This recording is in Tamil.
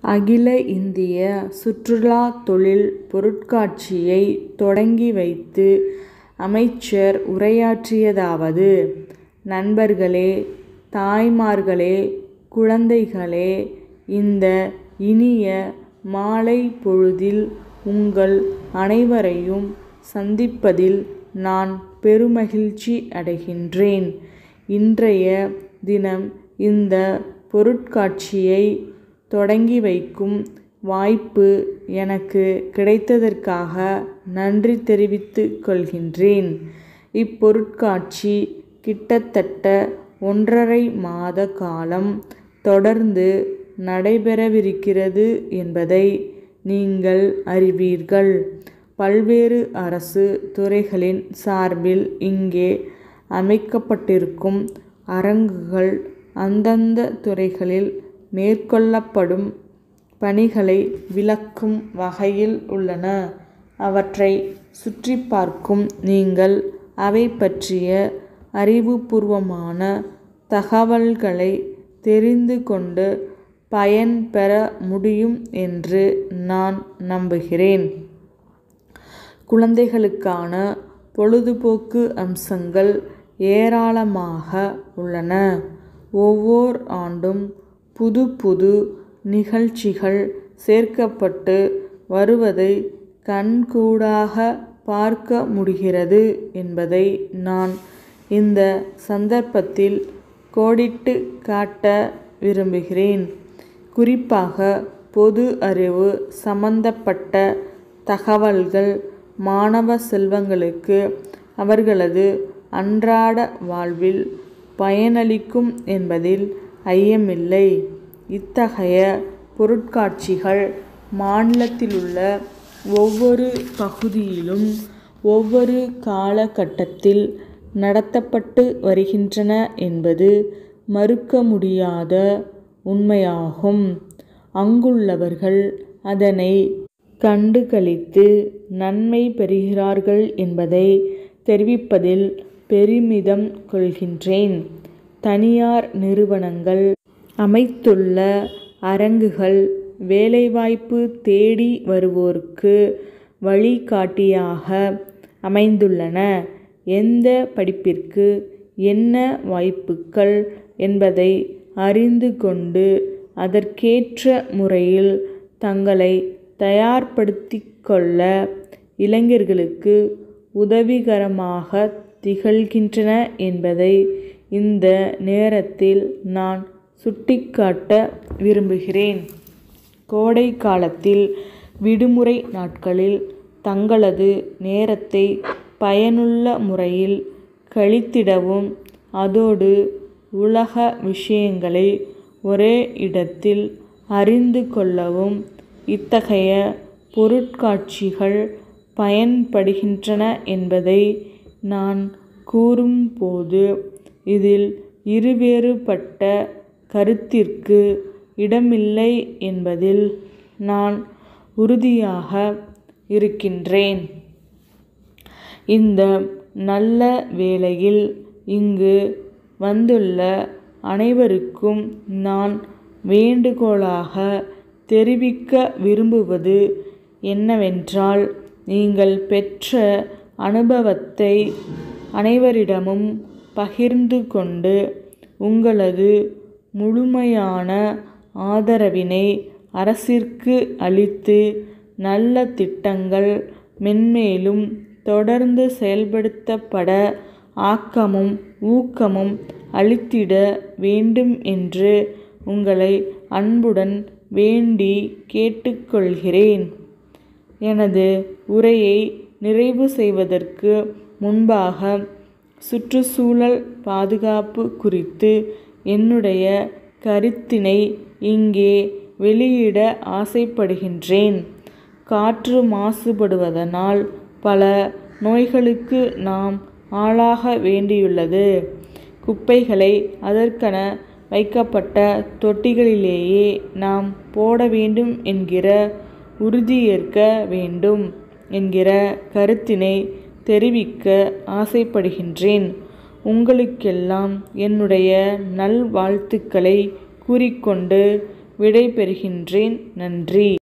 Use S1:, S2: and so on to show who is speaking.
S1: அகில இந்திய சுற்றுலா தொழில் பொருட்காட்சியை தொடங்கி வைத்து அமைச்சர் உரையாற்றியதாவது நண்பர்களே தாய்மார்களே குழந்தைகளே இந்த இனிய மாலை பொழுதில் உங்கள் அனைவரையும் சந்திப்பதில் நான் பெருமகிழ்ச்சி அடைகின்றேன். இன்றைய தினம் இந்த பொருட்காட்சியை தொடங்கி வைக்கும் வாய்ப்பு எனக்கு கிடைத்ததற்காக நன்றி தெரிவித்துக் கொள்கின்றேன். இப்பொருட்காட்சி கிட்டத்தட்ட ஒன்றரை மாத காலம் தொடர்ந்து நடைபெறவிருக்கிறது என்பதை நீங்கள் அறிவீர்கள். பல்வேறு அரசு துறைகளின் சார்பில் இங்கே அமைக்கப்பட்டிருக்கும் அரங்குகள் அந்தந்த துறைகளில் மேற்கொள்ளப்படும் பணிகளை விளக்கும் வகையில் உள்ளன. அவற்றை சுற்றிப் பார்க்கும் நீங்கள் அவை பற்றிய அறிவுபூர்வமான தகவல்களை தெரிந்து கொண்டு பயன் பெற முடியும் என்று நான் நம்புகிறேன். குழந்தைகளுக்கான பொழுதுபோக்கு அம்சங்கள் ஏராளமாக உள்ளன. ஒவ்வோர் ஆண்டும் புதுப் புது நிகழ்ச்சிகள் சேர்க்கப்பட்டு வருவதை கண்கூடாக பார்க்க முடிகிறது என்பதை நான் இந்த சந்தர்ப்பத்தில் கோடிட்டுக் காட்ட விரும்புகிறேன். குறிப்பாக பொது அறிவு சம்பந்தப்பட்ட தகவல்கள் மாணவ செல்வங்களுக்கு அவர்களது அன்றாட வாழ்வில் பயனளிக்கும் என்பதில் ஐயமில்லை. இத்தகைய பொருட்காட்சிகள் மாநிலத்திலுள்ள ஒவ்வொரு பகுதியிலும் ஒவ்வொரு கால கட்டத்தில் நடத்தப்பட்டு வருகின்றன என்பது மறுக்க முடியாத உண்மையாகும். அங்குள்ளவர்கள் அதனை கண்டு களித்து நன்மை பெறுகிறார்கள் என்பதை தெரிவிப்பதில் பெருமிதம் கொள்கின்றேன். தனியார் நிறுவனங்கள் அமைத்துள்ள அரங்குகள் வேலைவாய்ப்பு தேடி வருவோருக்கு வழிகாட்டியாக அமைந்துள்ளன. எந்த படிப்பிற்கு என்ன வாய்ப்புகள் என்பதை அறிந்து கொண்டு அதற்கேற்ற முறையில் தங்களை தயார்படுத்திக் கொள்ள இளைஞர்களுக்கு உதவிகரமாகத் திகழ்கின்றன என்பதை இந்த நேரத்தில் நான் சுட்டிக்காட்ட விரும்புகிறேன். கோடை காலத்தில் விடுமுறை நாட்களில் தங்களது நேரத்தை பயனுள்ள முறையில் கழித்திடவும் அதோடு உலக விஷயங்களை ஒரே இடத்தில் அறிந்து கொள்ளவும் இத்தகைய பொருட்காட்சிகள் பயன்படுகின்றன என்பதை நான் கூறும் போது இதில் இருவேறுபட்ட கருத்திற்கு இடமில்லை என்பதில் நான் உறுதியாக இருக்கின்றேன். இந்த நல்ல வேளையில் இங்கு வந்துள்ள அனைவருக்கும் நான் வேண்டுகோளாக தெரிவிக்க விரும்புவது என்னவென்றால் நீங்கள் பெற்ற அனுபவத்தை அனைவரிடமும் பகிர்ந்து கொண்டு உங்களது முழுமையான ஆதரவினை அரசிற்கு அளித்து நல்ல திட்டங்கள் மென்மேலும் தொடர்ந்து செயல்படுத்தப்பட ஆக்கமும் ஊக்கமும் அளித்திட வேண்டும் என்று உங்களை அன்புடன் வேண்டிக் கேட்டுக் கொள்கிறேன். எனது உரையை நிறைவு செய்வதற்கு முன்பாக சுற்றுச்சூழல் பாதுகாப்பு குறித்து என்னுடைய கருத்தினை இங்கே வெளியிட ஆசைப்படுகின்றேன். காற்று மாசுபடுவதனால் பல நோய்களுக்கு நாம் ஆளாக வேண்டியுள்ளது. குப்பைகளை அதற்கென வைக்கப்பட்ட தொட்டிகளிலேயே நாம் போட வேண்டும் என்கிற உறுதியேற்க வேண்டும் என்கிற கருத்தினை தெரிவிக்க ஆசைப்படுகின்றேன். உங்களுக்கெல்லாம் என்னுடைய நல்வாழ்த்துக்களை கூறிக்கொண்டு விடை பெறுகின்றேன் நன்றி